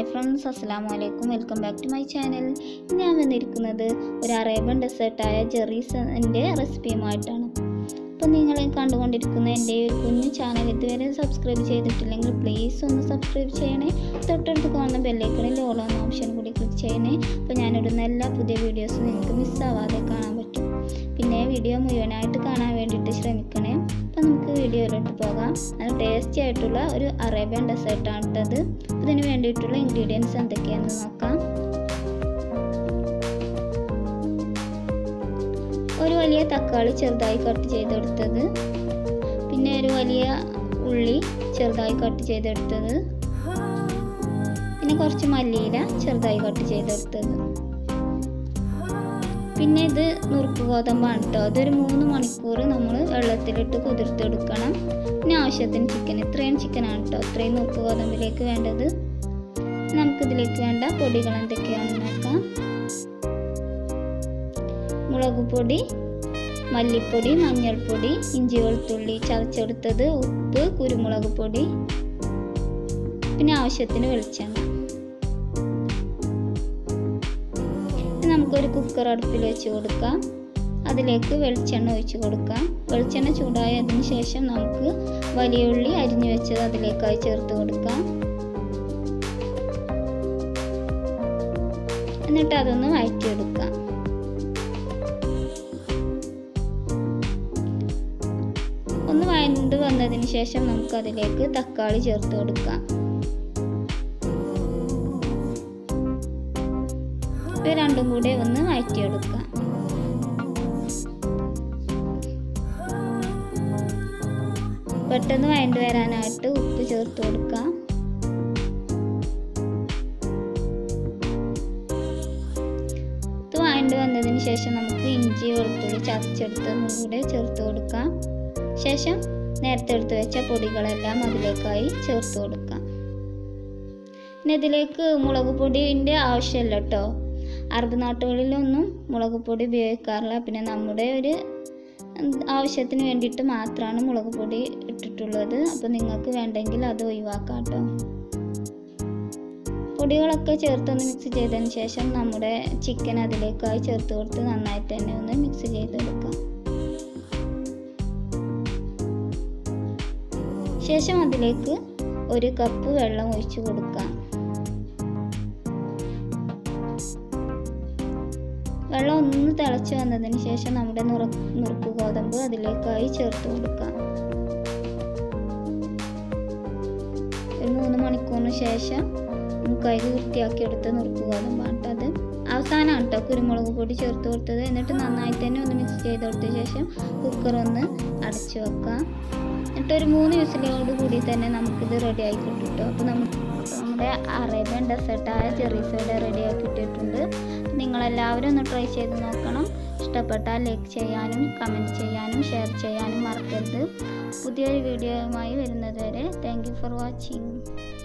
friends അസ്സാം വലൈക്കും welcome back to my channel ഞാൻ വന്നിരിക്കുന്നത് ഒരു അറേബ്യൻ ഡെസേർട്ടായ ജെറീസിൻ്റെ റെസിപ്പിയുമായിട്ടാണ് അപ്പോൾ നിങ്ങൾ കണ്ടുകൊണ്ടിരിക്കുന്ന എൻ്റെ ഒരു കുഞ്ഞു ചാനൽ ഇതുവരെ സബ്സ്ക്രൈബ് ചെയ്തിട്ടില്ലെങ്കിൽ പ്ലീസ് ഒന്ന് സബ്സ്ക്രൈബ് ചെയ്യണേ തൊട്ടടുത്ത് കാണുന്ന ബെല്ലൈക്കണിൽ ഓൾ എന്ന ഓപ്ഷൻ കൂടി ക്ലിക്ക് ചെയ്യണേ അപ്പോൾ ഞാനിടുന്ന എല്ലാ പുതിയ വീഡിയോസും നിങ്ങൾക്ക് മിസ്സാവാതെ കാണാൻ പറ്റും പിന്നെ വീഡിയോ മുഴുവനായിട്ട് കാണാൻ വേണ്ടിയിട്ട് ശ്രമിക്കണേ അപ്പോൾ നമുക്ക് വീഡിയോയിലോട്ട് പോകാം നല്ല ടേസ്റ്റി ആയിട്ടുള്ള ഒരു അറേബ്യൻ ഡെസേർട്ടാണ് ഇട്ടത് ഇതിന് വേണ്ടിയിട്ടുള്ള ഇൻഗ്രീഡിയൻസ് എന്തൊക്കെയാണെന്ന് നോക്കാം ഒരു വലിയ തക്കാളി ചെറുതായി കട്ട് ചെയ്തെടുത്തത് പിന്നെ ഒരു വലിയ ഉള്ളി ചെറുതായി കട്ട് ചെയ്തെടുത്തത് പിന്നെ കുറച്ച് മല്ലിയില ചെറുതായി കട്ട് ചെയ്തെടുത്തത് പിന്നെ ഇത് നുറുക്ക് ഗോതമ്പാണ് കേട്ടോ അതൊരു മൂന്ന് മണിക്കൂർ നമ്മൾ വെള്ളത്തിലിട്ട് കുതിർത്തെടുക്കണം പിന്നെ ആവശ്യത്തിന് ചിക്കൻ ഇത്രയും ചിക്കനാണ് കേട്ടോ ഇത്രയും നുറുക്ക് ഗോതമ്പിലേക്ക് വേണ്ടത് നമുക്കിതിലേക്ക് വേണ്ട പൊടികൾ എന്തൊക്കെയാണെന്ന് നോക്കാം മുളക് പൊടി മല്ലിപ്പൊടി മഞ്ഞൾപ്പൊടി ഇഞ്ചി വെളുത്തുള്ളി ചതച്ചെടുത്തത് ഉപ്പ് കുരുമുളക് പൊടി പിന്നെ ആവശ്യത്തിന് വെളിച്ചെണ്ണ നമുക്കൊരു കുക്കർ അടുപ്പിൽ വെച്ച് കൊടുക്കാം അതിലേക്ക് വെളിച്ചെണ്ണ ഒഴിച്ച് കൊടുക്കാം വെളിച്ചെണ്ണ ചൂടായതിന് ശേഷം നമുക്ക് വലിയ ഉള്ളി അരിഞ്ഞു വെച്ചത് അതിലേക്കായി ചേർത്ത് കൊടുക്കാം എന്നിട്ട് അതൊന്ന് വഴറ്റിയെടുക്കാം ഒന്ന് വഴണ്ട് വന്നതിന് ശേഷം നമുക്ക് അതിലേക്ക് തക്കാളി ചേർത്ത് കൊടുക്കാം ഇവ രണ്ടും കൂടെ ഒന്ന് വഴറ്റിയെടുക്കാം പെട്ടെന്ന് വഴണ്ട് വരാനായിട്ട് ഉപ്പ് ചേർത്ത് കൊടുക്കാം ഇത് വഴണ്ട് വന്നതിന് ശേഷം നമുക്ക് ഇഞ്ചി വെളുത്തുള്ളി ചതച്ചെടുത്തതും കൂടെ ചേർത്ത് കൊടുക്കാം ശേഷം നേരത്തെ എടുത്ത് വെച്ച പൊടികളെല്ലാം അതിലേക്കായി ചേർത്ത് കൊടുക്കാം പിന്നെ ഇതിലേക്ക് മുളക് പൊടിൻ്റെ ആവശ്യമില്ല കേട്ടോ അറബ് നാട്ടുകളിലൊന്നും മുളക് പൊടി ഉപയോഗിക്കാറില്ല പിന്നെ നമ്മുടെ ഒരു ആവശ്യത്തിന് വേണ്ടിയിട്ട് മാത്രമാണ് മുളക് പൊടി ഇട്ടിട്ടുള്ളത് അപ്പോൾ നിങ്ങൾക്ക് വേണ്ടെങ്കിൽ അത് ഒഴിവാക്കാം കേട്ടോ പൊടികളൊക്കെ ചേർത്തൊന്ന് മിക്സ് ചെയ്തതിന് ശേഷം നമ്മുടെ ചിക്കൻ അതിലേക്കായി ചേർത്ത് കൊടുത്ത് നന്നായിട്ട് തന്നെ ഒന്ന് മിക്സ് ചെയ്തെടുക്കാം ശേഷം അതിലേക്ക് ഒരു കപ്പ് വെള്ളം ഒഴിച്ചു കൊടുക്കാം വെള്ളം ഒന്ന് തിളച്ച് വന്നതിന് ശേഷം നമ്മുടെ നുറ നുറുക്ക് ഗോതമ്പ് അതിലേക്കായി ചേർത്ത് കൊടുക്കാം ഒരു മൂന്ന് മണിക്കൂറിന് ശേഷം കൈ വൃത്തിയാക്കി എടുത്ത നുറുക്ക് ഗോതമ്പാണ് അത് അവസാനമാണ് കേട്ടോ കുരുമുളക് പൊടി ചേർത്ത് കൊടുത്തത് എന്നിട്ട് നന്നായിട്ട് തന്നെ ഒന്ന് മിക്സ് ചെയ്ത് കൊടുത്ത ശേഷം കുക്കർ ഒന്ന് അടച്ചു വെക്കാം എന്നിട്ട് ഒരു മൂന്ന് വിസിലോട് കൂടി തന്നെ നമുക്കിത് റെഡി ആയി കിട്ടും കേട്ടോ അപ്പോൾ നമുക്ക് നമ്മുടെ അറേബ്യൻ ഡെസേർട്ടായ ചെറീസോടെ റെഡി ആക്കി ഇട്ടിട്ടുണ്ട് നിങ്ങളെല്ലാവരും ഒന്ന് ട്രൈ ചെയ്ത് നോക്കണം ഇഷ്ടപ്പെട്ടാൽ ലൈക്ക് ചെയ്യാനും കമൻറ്റ് ചെയ്യാനും ഷെയർ ചെയ്യാനും മറക്കരുത് പുതിയൊരു വീഡിയോയുമായി വരുന്നത് വരെ താങ്ക് യു ഫോർ വാച്ചിങ്